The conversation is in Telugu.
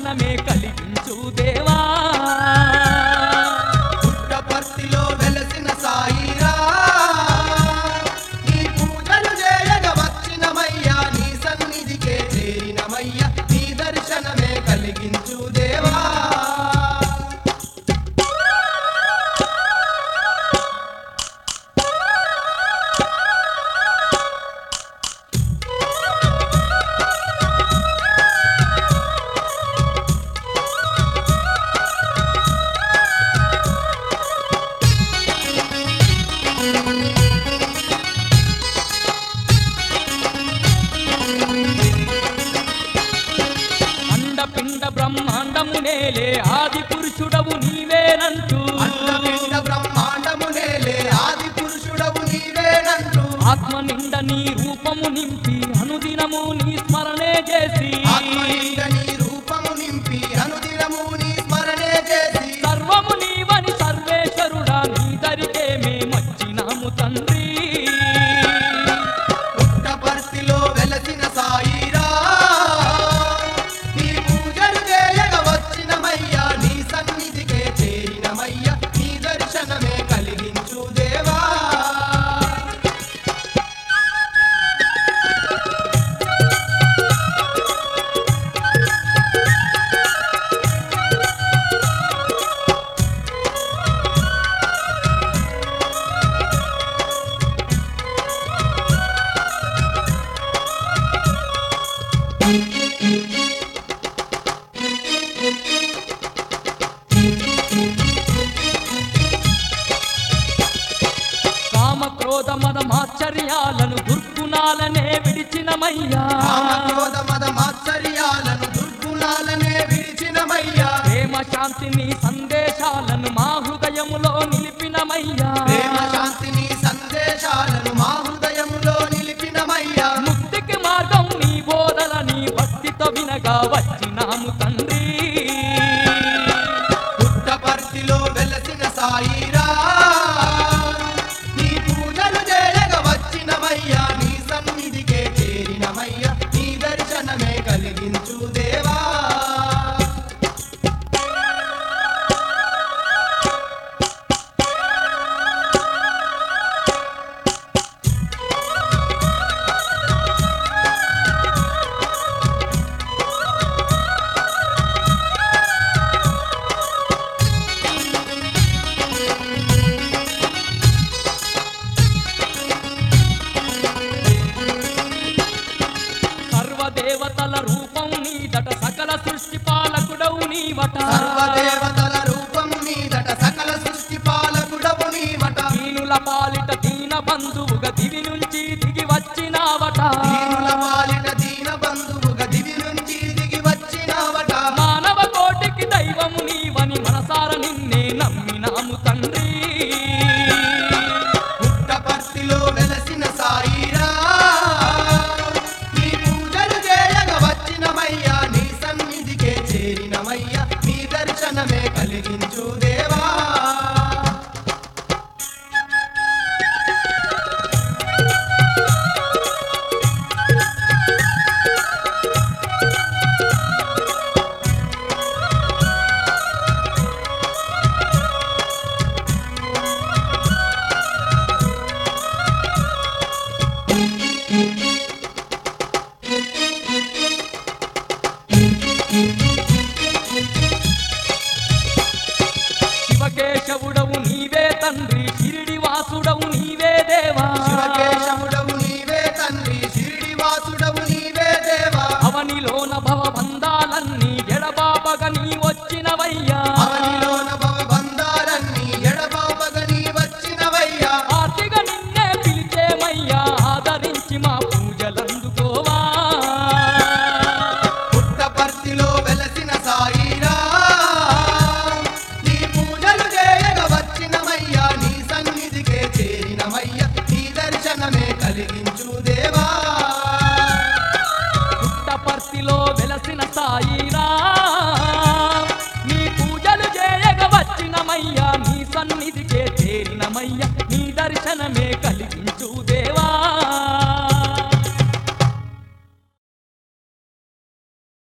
దర్శనమే కలిగించు దేవా పుట్టపర్తిలో వెలసిన సాయిరా నీ పూజలు చేయగ వచ్చినమయ్యా నీ సన్నిధికే చేరినమయ్యా నీ దర్శనమే కలిగించు దేవా అండపిండ బ్రహ్మాండము నేలే ఆది పురుషుడవు నీవేనంటూ అండపిండ బ్రహ్మాండము నేలే ఆది పురుషుడవు నీవేనంటూ ఆత్మ నిండ నీ రూపము నింపి అనుదినము నీ స్మరణే చేసి ఆత్మలింగ నీ రూపము నింపి అనుదినము నీ స్మరణే చేసి సర్వము నీవని సర్వేశ్వరుడా నీ దరికే మేమొచ్చినాము తండ్రి పుట్టపర్తిలో వెలసిన సాయిరా నీ పూజలు చేయగ వచ్చినమయ్యా నీ సన్నిధికే చేరినమయ్యా నీ దర్శనమే కలిగించు దేవా కామ క్రోధ మద మాచర్యాలను దుర్గుణాలనే విడిచినమయ్యా కామక్రోధ మద మాత్సర్యాలను దుర్గుణాలనే విడిచినమయ్యా ప్రేమ శాంతిని సందేశాలను మా హృదయములో నిలిపినమయ్యా ప్రేమ శాంతిని సందేశాలను మా హృదయంలో నిలిపినమయ్యా ముక్తికి మార్గం నీ బోధలని భక్తితో వినగా వచ్చినాము తండ్రి పుట్టపర్తిలో వెలసిన సాయిరా నీ పూజలు చేయగ వచ్చినమయ్యా నీ సన్నిధికే చేరినమయ్యా నీ దర్శనమే కలిగించు దేవా సర్వదేవతల రూపం నీదట సకల సృష్టి పాలకుడవు నీవట సర్వదేవతల రూపం నీదట సకల సృష్టి పాలకుడవు నీవట దీనుల పాలిట దీన బంధువుగా దివి నుంచి దిగి వచ్చినావట దీనుల పాలిట దీన బంధువుగా దివి నుంచి దిగి వచ్చినావట మానవ కోటికి దైవము నీవని మనసార నిన్నే నమ్మినాము తండ్రి పుట్టపర్తిలో వెలసిన సాయిరా నీ పూజలు చేయగ వచ్చినమయ్యా నీ సన్నిధికే చేరినమయ్యా నీ దర్శనమే కలిగించు దేవా శివకేశవుడవు నీవే తండ్రి షిరిడి వాసుడవు నీవే దేవా శివకేశవుడవు నీవే తండ్రి షిరిడి వాసుడవు నీవే దేవా అవనిలోన భవ బంధాలన్నీ ఎడబాపగ నీ వచ్చినవయ్యా అవనిలోన భవ బంధాలన్నీ ఎడబాపగ నీ వచ్చినవయ్యా ఆర్తిగా నిన్నే పిలిచేమయ్యా ఆదరించి మా పూజలందుకోవా పుట్టపర్తిలో వెలసిన సాయి